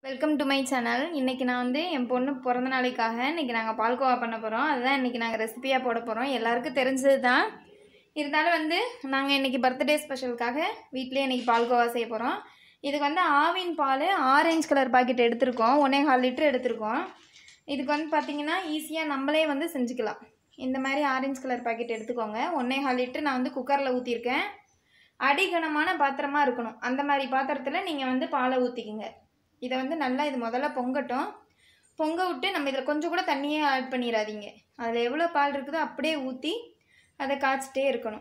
welcome to my channel இன்றைக்கி நான் வந்து என் பொண்ணு பிறந்த நாளைக்காக இன்றைக்கி நாங்கள் பால்கோவா பண்ண போகிறோம் அதுதான் இன்றைக்கி நாங்கள் ரெசிபியாக போட போகிறோம் எல்லாருக்கும் தெரிஞ்சது தான் இருந்தாலும் வந்து நாங்கள் இன்றைக்கி பர்த்டே ஸ்பெஷலுக்காக வீட்டிலே இன்றைக்கி பால்கோவா செய்ய போகிறோம் இதுக்கு வந்து ஆவின் பால் ஆரஞ்சு கலர் பாக்கெட் எடுத்திருக்கோம் ஒன்றே கால் லிட்டர் எடுத்திருக்கோம் இதுக்கு வந்து பார்த்திங்கன்னா ஈஸியாக நம்மளே வந்து செஞ்சுக்கலாம் இந்த மாதிரி ஆரஞ்சு கலர் பாக்கெட் எடுத்துக்கோங்க ஒன்றே கால் லிட்டர் நான் வந்து குக்கரில் ஊற்றிருக்கேன் அடிகனமான பாத்திரமா இருக்கணும் அந்த மாதிரி பாத்திரத்தில் நீங்கள் வந்து பாலை ஊற்றிக்குங்க இதை வந்து நல்லா இது முதல்ல பொங்கட்டும் பொங்க விட்டு நம்ம இதில் கொஞ்சம் கூட தண்ணியே ஆட் பண்ணிடாதீங்க அதில் எவ்வளோ பால் இருக்குதோ அப்படியே ஊற்றி அதை காய்ச்சிட்டே இருக்கணும்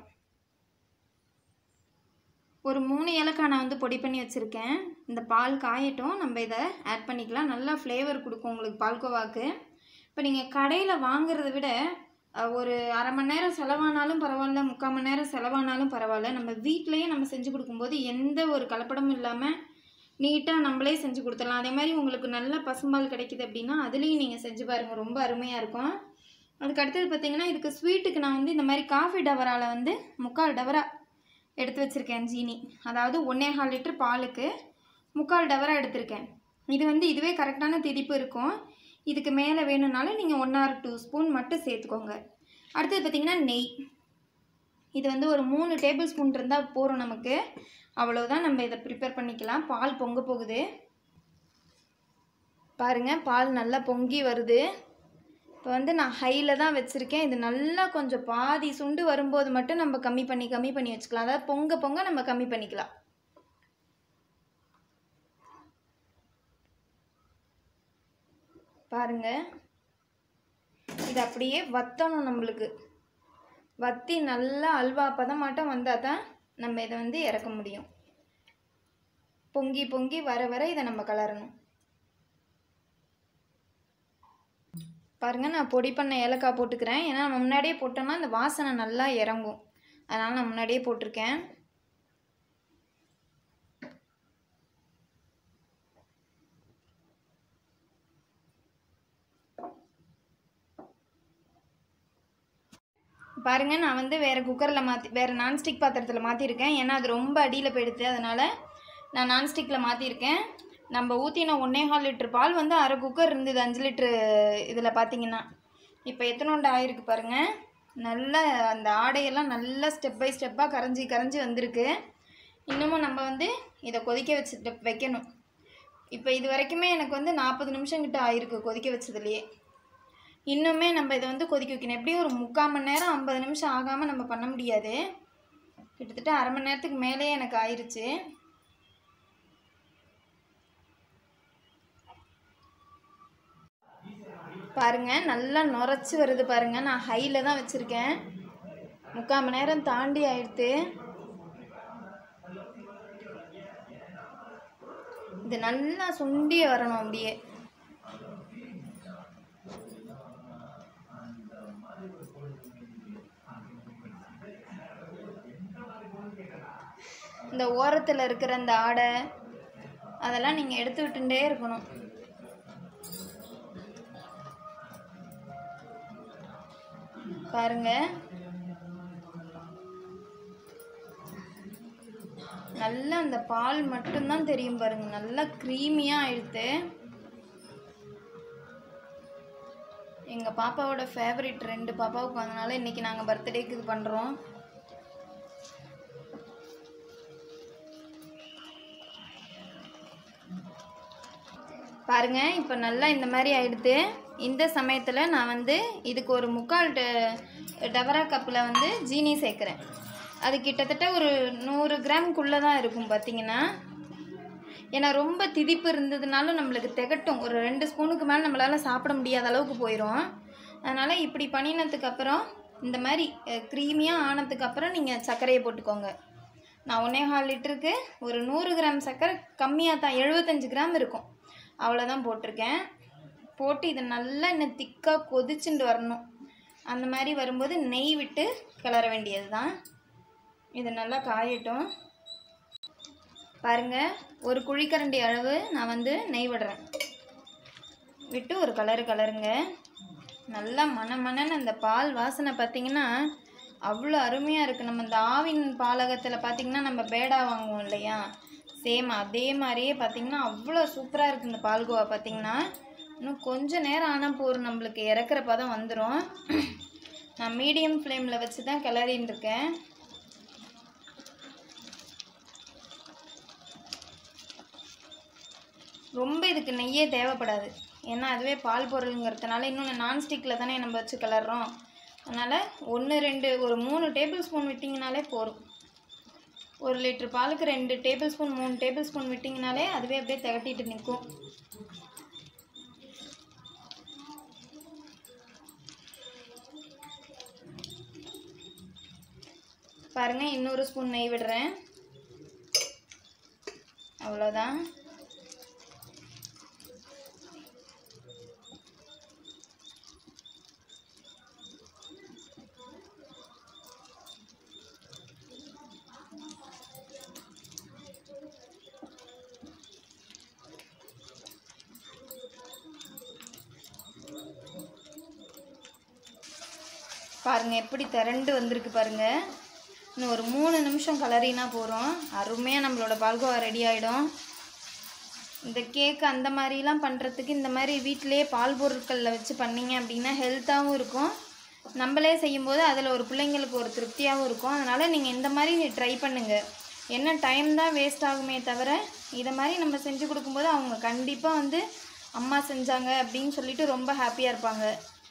ஒரு மூணு ஏலக்காய் நான் வந்து பொடி பண்ணி வச்சுருக்கேன் இந்த பால் காயட்டும் நம்ம இதை ஆட் பண்ணிக்கலாம் நல்லா ஃப்ளேவர் கொடுக்கும் உங்களுக்கு பால்கோவாக்கு இப்போ நீங்கள் கடையில் வாங்குறத விட அஹ், ஒரு அரை மணி நேரம் செலவானாலும் பரவாயில்ல முக்கால் மணி நேரம் செலவானாலும் பரவாயில்ல நம்ம வீட்டிலையே நம்ம செஞ்சு கொடுக்கும்போது எந்த ஒரு கலப்படமும் இல்லாமல் நீட்டாக நம்மளே செஞ்சு கொடுத்துடலாம் அதே மாதிரி உங்களுக்கு நல்ல பசும்பால் கிடைக்குது அப்படின்னா அதுலேயும் நீங்கள் செஞ்சு பாருங்கள் ரொம்ப அருமையாக இருக்கும் அதுக்கு அடுத்தது பார்த்தீங்கன்னா இதுக்கு ஸ்வீட்டுக்கு நான் வந்து இந்த மாதிரி காஃபி டவரால் வந்து முக்கால் டவரா எடுத்து வச்சுருக்கேன் ஜீனி அதாவது ஒன்றே கால் லிட்டர் பாலுக்கு முக்கால் டவரா எடுத்திருக்கேன் இது வந்து இதுவே கரெக்டான திதிப்பு இருக்கும் இதுக்கு மேலே வேணும்னாலும் நீங்கள் ஒன் ஆர் டூ ஸ்பூன் மட்டும் சேர்த்துக்கோங்க அடுத்தது பார்த்திங்கன்னா நெய் இது வந்து ஒரு மூணு டேபிள் ஸ்பூன் இருந்தால் போகிறோம் நமக்கு அவ்வளோதான் நம்ம இதை ப்ரிப்பேர் பண்ணிக்கலாம் பால் பொங்க போகுது பாருங்கள் பால் நல்லா பொங்கி வருது இப்போ வந்து நான் ஹையில் தான் வச்சுருக்கேன் இது நல்லா கொஞ்சம் பாதி சுண்டு வரும்போது மட்டும் நம்ம கம்மி பண்ணி கம்மி பண்ணி வச்சுக்கலாம் அதாவது பொங்க பொங்க நம்ம கம்மி பண்ணிக்கலாம் பாருங்க இது அப்படியே வத்தணும் நம்மளுக்கு வத்தி நல்லா அல்வா பதமாட்டம் வந்தால் தான் நம்ம இதை வந்து இறக்க முடியும் பொங்கி பொங்கி வர வர இதை நம்ம கலரணும் பாருங்க நான் பொடி பண்ண ஏலக்காய் போட்டுக்கிறேன் ஏன்னா நம்ம முன்னாடியே போட்டோம்னா அந்த வாசனை நல்லா இறங்கும் அதனால் நான் முன்னாடியே போட்டிருக்கேன் பாருங்க நான் வந்து வேறு குக்கரில் மாற்றி வேறு நான்ஸ்டிக் பாத்திரத்தில் மாற்றிருக்கேன் ஏன்னா அது ரொம்ப அடியில் போயிடுது அதனால் நான் நான்ஸ்டிக்கில் மாற்றிருக்கேன் நம்ம ஊற்றின ஒன்றே கால் லிட்டர் பால் வந்து அரை குக்கர் இருந்தது அஞ்சு லிட்ரு இதில் பார்த்தீங்கன்னா இப்போ எத்தனோண்டு ஆயிருக்கு பாருங்கள் நல்லா அந்த ஆடையெல்லாம் நல்லா ஸ்டெப் பை ஸ்டெப்பாக கரைஞ்சி கரைஞ்சி வந்திருக்கு இன்னமும் நம்ம வந்து இதை கொதிக்க வச்சுட்டு வைக்கணும் இப்போ இது வரைக்குமே எனக்கு வந்து நாற்பது நிமிஷம் கிட்ட ஆயிருக்கு கொதிக்க வச்சதுலேயே இன்னுமே நம்ம இதை வந்து கொதிக்க வைக்கணும் எப்படியும் ஒரு முக்கால் மணி நேரம் ஐம்பது நிமிஷம் ஆகாமல் நம்ம பண்ண முடியாது கிட்டத்தட்ட அரை மணி நேரத்துக்கு மேலே எனக்கு ஆயிருச்சு பாருங்க நல்லா நுரைச்சி வருது பாருங்க நான் ஹையில் தான் வச்சுருக்கேன் முக்கால் மணி நேரம் தாண்டி ஆயிடுத்து இது நல்லா சுண்டி வரணும் அப்படியே இந்த ஓரத்தில் இருக்கிற அந்த ஆடை அதெல்லாம் நீங்கள் எடுத்து விட்டுட்டே இருக்கணும் பாருங்க நல்லா அந்த பால் மட்டும்தான் தெரியும் பாருங்க நல்லா க்ரீமியாக ஆயிடுத்து எங்கள் பாப்பாவோட ஃபேவரட் ரெண்டு பாப்பாவுக்கு அதனால இன்னைக்கு நாங்கள் பர்த்டேக்கு இது பண்ணுறோம் பாருங்க இப்போ நல்லா இந்த மாதிரி ஆயிடுது இந்த சமயத்தில் நான் வந்து இதுக்கு ஒரு முக்கால் ட- டவரா கப்பில் வந்து ஜீனி சேர்க்குறேன் அது கிட்டத்தட்ட ஒரு நூறு கிராம்குள்ளே தான் இருக்கும் பார்த்தீங்கன்னா ஏன்னா ரொம்ப திதிப்பு இருந்ததுனாலும் நம்மளுக்கு திகட்டும் ஒரு ரெண்டு ஸ்பூனுக்கு மேலே நம்மளால் சாப்பிட முடியாத அளவுக்கு போயிடும் அதனால் இப்படி பண்ணினதுக்கு அப்புறம் இந்த மாதிரி க்ரீமியாக ஆனதுக்கு அப்புறம் நீங்கள் சர்க்கரையை போட்டுக்கோங்க நான் ஒன்றே கால் லிட்டருக்கு ஒரு நூறு கிராம் சர்க்கரை கம்மியாக தான் எழுபத்தஞ்சு கிராம் இருக்கும் அவ்வளோதான் போட்டிருக்கேன் போட்டு இதை நல்லா இன்னும் திக்காக கொதிச்சுட்டு வரணும் அந்த மாதிரி வரும்போது நெய் விட்டு கிளற வேண்டியது தான் இது நல்லா காயட்டும் பாருங்க ஒரு குழிக்கரண்டி அளவு நான் வந்து நெய் விடுறேன் விட்டு ஒரு கலரு கலருங்க நல்லா மண மணன்னு அந்த பால் வாசனை பார்த்தீங்கன்னா அவ்வளோ அருமையாக இருக்குது நம்ம இந்த ஆவின் பாலகத்தில் பார்த்தீங்கன்னா நம்ம பேடா வாங்குவோம் இல்லையா சேம் அதே மாதிரியே பார்த்தீங்கன்னா அவ்வளோ சூப்பராக இருக்குது இந்த பால்கோவா பார்த்தீங்கன்னா இன்னும் கொஞ்சம் நேரம் ஆனால் போதும் நம்மளுக்கு இறக்குற பதம் வந்துடும் நான் மீடியம் ஃப்ளேமில் வச்சு தான் கிளறின்னு இருக்கேன் ரொம்ப இதுக்கு நெய்யே தேவைப்படாது ஏன்னா அதுவே பால் பொருளுங்கிறதுனால இன்னொன்று நான்ஸ்டிக்கில் தானே நம்ம வச்சு கிளறோம் அதனால் ஒன்று ரெண்டு ஒரு மூணு டேபிள் ஸ்பூன் விட்டிங்கனாலே போதும் ஒரு லிட்ரு பாலுக்கு ரெண்டு டேபிள் ஸ்பூன் மூணு டேபிள் ஸ்பூன் விட்டிங்கனாலே அதுவே அப்படியே திகட்டிட்டு நிற்கும் பாருங்கள் இன்னொரு ஸ்பூன் நெய் விடுறேன் அவ்வளோதான் பாருங்கள் எப்படி திரண்டு வந்திருக்கு பாருங்கள் இன்னும் ஒரு மூணு நிமிஷம் கலரினா போகிறோம் அருமையாக நம்மளோட பால்கோவா ரெடி ஆகிடும் இந்த கேக் அந்த மாதிரிலாம் பண்ணுறதுக்கு இந்த மாதிரி வீட்டிலேயே பால் பொருட்களில் வச்சு பண்ணீங்க அப்படின்னா ஹெல்த்தாகவும் இருக்கும் நம்மளே செய்யும்போது அதில் ஒரு பிள்ளைங்களுக்கு ஒரு திருப்தியாகவும் இருக்கும் அதனால் நீங்கள் இந்த மாதிரி ட்ரை பண்ணுங்கள் என்ன டைம் தான் வேஸ்ட் ஆகுமே தவிர இதை மாதிரி நம்ம செஞ்சு கொடுக்கும்போது அவங்க கண்டிப்பாக வந்து அம்மா செஞ்சாங்க அப்படின்னு சொல்லிட்டு ரொம்ப ஹாப்பியாக இருப்பாங்க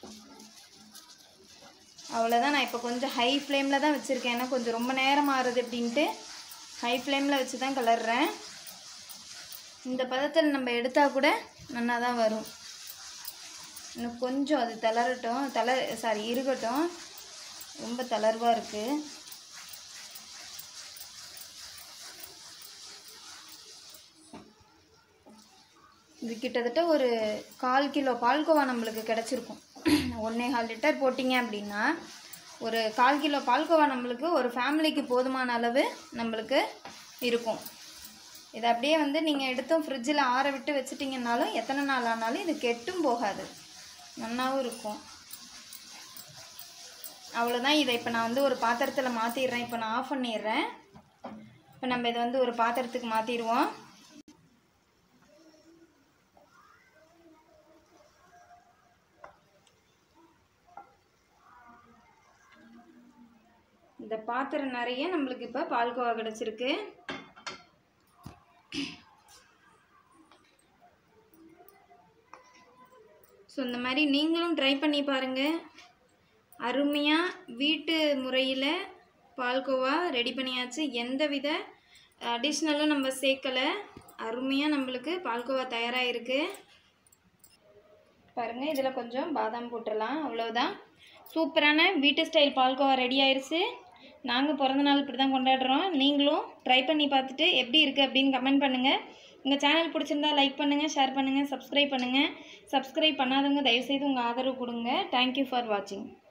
அவ்வளோதான் நான் இப்போ கொஞ்சம் ஹை ஃப்ளேமில் தான் வச்சுருக்கேன் ஏன்னா கொஞ்சம் ரொம்ப நேரம் ஆறுது அப்படின்ட்டு ஹை ஃப்ளேமில் வச்சு தான் கலர்றேன் இந்த பதத்தில் நம்ம எடுத்தால் கூட நல்லா தான் வரும் இன்னும் கொஞ்சம் அது தளரட்டும் தளர் சாரி இருக்கட்டும் ரொம்ப தளர்வாக இருக்குது இது கிட்டத்தட்ட ஒரு கால் கிலோ பால்கோவா நம்மளுக்கு கிடச்சிருக்கும் ஒன்றே கால் லிட்டர் போட்டிங்க அப்படின்னா ஒரு கால் கிலோ பால்கோவா நம்மளுக்கு ஒரு ஃபேமிலிக்கு போதுமான அளவு நம்மளுக்கு இருக்கும் இதை அப்படியே வந்து நீங்கள் எடுத்தும் ஃப்ரிட்ஜில் ஆற விட்டு வச்சிட்டிங்கனாலும் எத்தனை நாள் ஆனாலும் இது கெட்டும் போகாது நல்லாவும் இருக்கும் அவ்வளோதான் இதை இப்போ நான் வந்து ஒரு பாத்திரத்தில் மாற்றிடுறேன் இப்போ நான் ஆஃப் பண்ணிடுறேன் இப்போ நம்ம இதை வந்து ஒரு பாத்திரத்துக்கு மாற்றிடுவோம் இந்த பாத்திரம் நிறைய நம்மளுக்கு இப்போ பால்கோவா கிடச்சிருக்கு ஸோ இந்த மாதிரி நீங்களும் ட்ரை பண்ணி பாருங்கள் அருமையாக வீட்டு முறையில் பால்கோவா ரெடி பண்ணியாச்சு எந்த வித அடிஷ்னலும் நம்ம சேர்க்கலை அருமையாக நம்மளுக்கு பால்கோவா தயாராக இருக்குது பாருங்கள் இதில் கொஞ்சம் பாதாம் போட்டுடலாம் அவ்வளோதான் சூப்பரான வீட்டு ஸ்டைல் பால்கோவா ரெடி ஆயிருச்சு நாங்கள் பிறந்த நாள் இப்படி தான் கொண்டாடுறோம் நீங்களும் ட்ரை பண்ணி பார்த்துட்டு எப்படி இருக்குது அப்படின்னு கமெண்ட் பண்ணுங்கள் உங்கள் சேனல் பிடிச்சிருந்தா லைக் பண்ணுங்கள் ஷேர் பண்ணுங்கள் சப்ஸ்கிரைப் பண்ணுங்கள் சப்ஸ்கிரைப் பண்ணாதவங்க தயவுசெய்து உங்கள் ஆதரவு கொடுங்க தேங்க்யூ ஃபார் வாட்சிங்